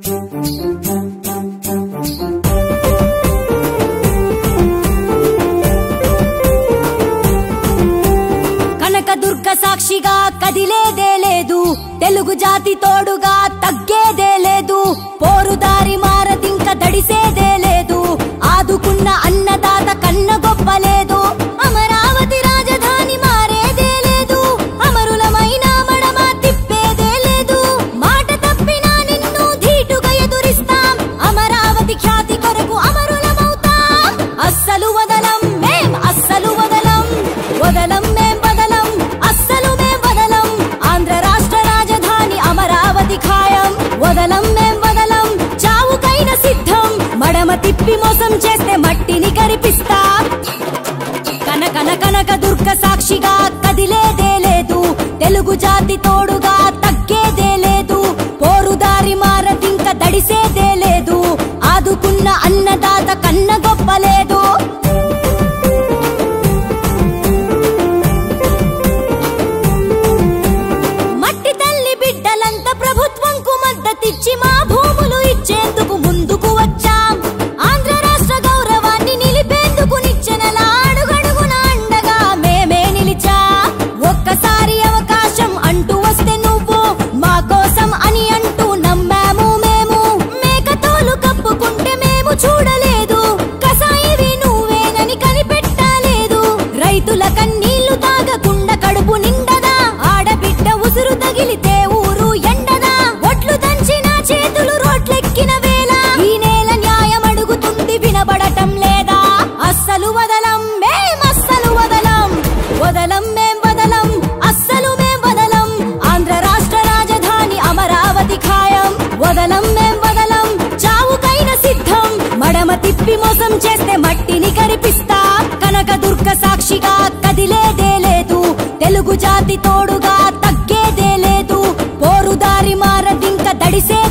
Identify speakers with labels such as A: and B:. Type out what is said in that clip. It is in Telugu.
A: కనకదుర్గ సాక్షిగా కదిలేదే లేదు తెలుగు జాతి తోడుగా తగ్గేదే లేదు పోరుదారి మారదింక దడిసేదే లేదు ఆదుకున్న అన్నదాత కన్న గొప్పలేదు అమరావతి రాజధాని మారేదే లేదు అమరులమైన మడమ తిప్పేదే లేదు మాట తప్పినా నిన్ను ధీటుగా ఎదురిస్తాం అమరావతి ఖ్యాతి కొరకు అమరులమవుతాం అస్సలు వదలం మేం అస్సలు వదలం వదలం మేం వదలం అస్సలు మేం వదలం ఆంధ్ర రాష్ట్ర రాజధాని అమరావతి ఖాయం వదలం మేం వదలం చావుకైన సిద్ధం మడమ తిప్పి మోసం చేస్తే మట్టిని కరిపిస్తా కన కన కనక దుర్గ సాక్షిగా కదిలేదే లేదు తెలుగు జాతి తోడుగా తగ్గేదే లేదు పోరుదారి మారదింక దడిసేదే లేదు ఆదుకున్న అన్నదాత కన్న గొప్పలేదు మట్టి తల్లి బిడ్డలంతా ప్రభుత్వంకు మద్దతిచ్చి మా భూములు ఇచ్చేందుకు ముందుకు వచ్చాం ఆంధ్ర రాష్ట్ర గౌరవాన్ని నిలిపేందుకు నిచ్చెనల అడుగడుగున అండగా మేమే నిలిచా ఒక్కసారి అవకాశం అంటూ వస్తే నువ్వు మా కోసం అని అంటూ నమ్మాము మేము మేకతోలు కప్పుకుంటే మేము చూడలేదు కసాయివి నువ్వేనని కనిపెట్టలేదు రైతుల కన్నీళ్లు తాగకుండా కడుపు నిండదా ఆడబిడ్డ ఉసురు తగిలితే ఊరు ఎండదా ఒట్లు దంచిన చేతులు రోడ్లెక్కిన వేళ ఈ నేల న్యాయం అడుగుతుంది వినబడటం లేదా అస్సలు వదలం మేం అస్సలు వదలం వదలం మేం వదలం అస్సలు మేం వదలం ఆంధ్ర రాష్ట్ర రాజధాని అమరావతి ఖాయం వదలం మేం వదలం చావుకైన సిద్ధం మడమ తిప్పి మోసం చేస్తే మట్టిని కరిపిస్తా కనక దుర్గ సాక్షిగా కదిలేదే లేదు తెలుగు జాతి తోడుగా తగ్గేదే లేదు పోరుదారి మారదింక దడిసే